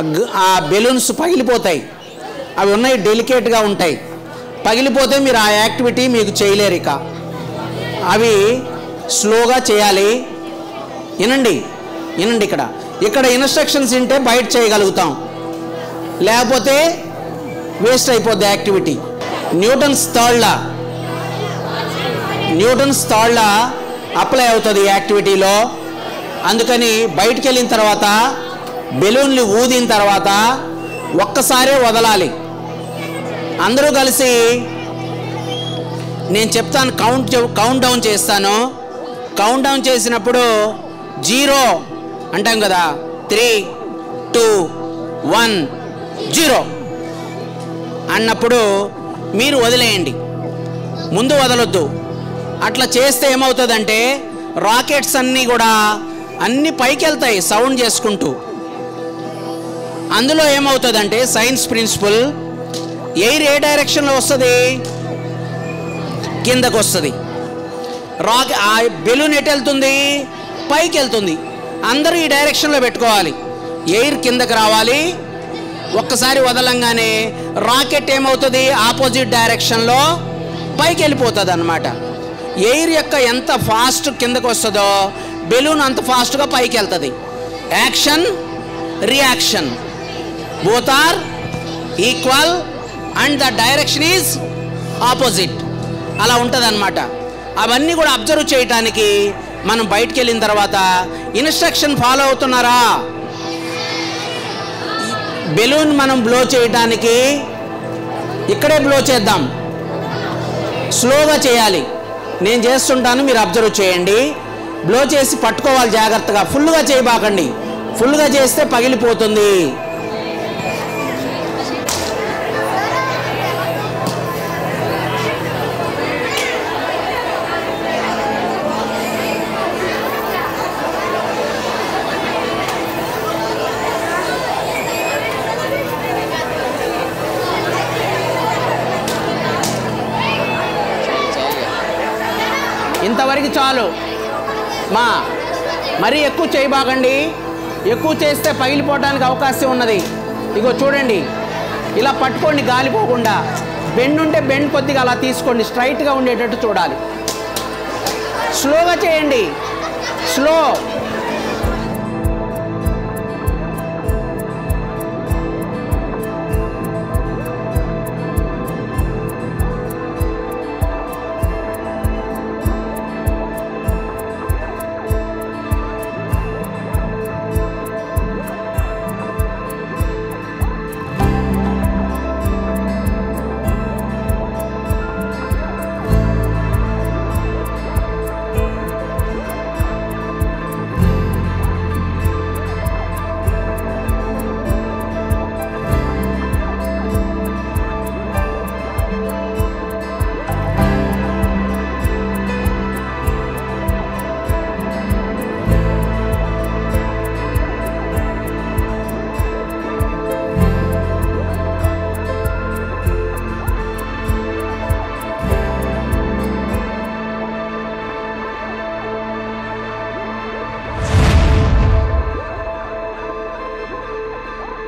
గ- ఆ బెలూన్స్ పగిలిపోతాయి అవి ఉన్నాయి డెలికేట్గా ఉంటాయి పగిలిపోతే మీరు ఆ యాక్టివిటీ మీకు చేయలేరు ఇక అవి స్లోగా చేయాలి వినండి వినండి ఇక్కడ ఇక్కడ ఇన్స్ట్రక్షన్స్ వింటే బయట చేయగలుగుతాం లేకపోతే వేస్ట్ అయిపోద్ది activity Newton's third law Newton's third law apply అవుతుంది ఈ యాక్టివిటీలో అందుకని బయటికి వెళ్ళిన తర్వాత బెలూన్లు ఊదిన తర్వాత ఒక్కసారే వదలాలి అందరూ కలిసి నేను చెప్తాను కౌంట్ చెప్- కౌంట్ డౌన్ చేస్తాను కౌంట్ డౌన్ చేసినప్పుడు జీరో అంటాం కదా త్రీ టూ వన్ జీరో అన్నప్పుడు మీరు వదిలేయండి ముందు వదలొద్దు అట్లా చేస్తే ఏమవుతుందంటే రాకెట్స్ అన్నీ కూడా అన్ని పైకి వెళ్తాయి సౌండ్ చేసుకుంటూ అందులో ఏమవుతుందంటే సైన్స్ ప్రిన్సిపల్ ఎయిర్ ఏ డైరెక్షన్లో వస్తుంది కిందకు వస్తుంది రాక్ ఆ బెలూన్ ఎటు వెళ్తుంది పైకి వెళ్తుంది అందరూ ఈ డైరెక్షన్లో పెట్టుకోవాలి ఎయిర్ కిందకి రావాలి ఒక్కసారి వదలంగానే రాకెట్ ఏమవుతుంది ఆపోజిట్ డైరెక్షన్లో పైకి వెళ్ళిపోతుంది అనమాట ఎయిర్ యొక్క ఎంత ఫాస్ట్ కిందకు వస్తుందో బెలూన్ అంత ఫాస్ట్గా పైకి వెళ్తుంది action reaction both are equal and the direction is opposite అలా ఉంటుంది అనమాట అవన్నీ కూడా అబ్జర్వ్ చేయటానికి మనం బయటికి వెళ్ళిన తర్వాత ఇన్స్ట్రక్షన్ ఫాలో అవుతున్నారా బెలూన్ మనం బ్లో చేయటానికి ఇక్కడే బ్లో చేద్దాం స్లోగా చేయాలి నేను చేస్తుంటాను మీరు అబ్జర్వ్ చేయండి బ్లో చేసి పట్టుకోవాలి జాగ్రత్తగా ఫుల్గా చేయబాకండి ఫుల్గా చేస్తే పగిలిపోతుంది ఇంతవరకు చాలు మా మరీ ఎక్కువ చేయబాకండి ఎక్కువ చేస్తే పగిలిపోవడానికి అవకాశం ఉన్నది ఇగో చూడండి ఇలా పట్టుకోండి గాలిపోకుండా బెండ్ ఉంటే బెండ్ కొద్దిగా అలా తీసుకోండి స్ట్రైట్గా ఉండేటట్టు చూడాలి స్లోగా చేయండి స్లో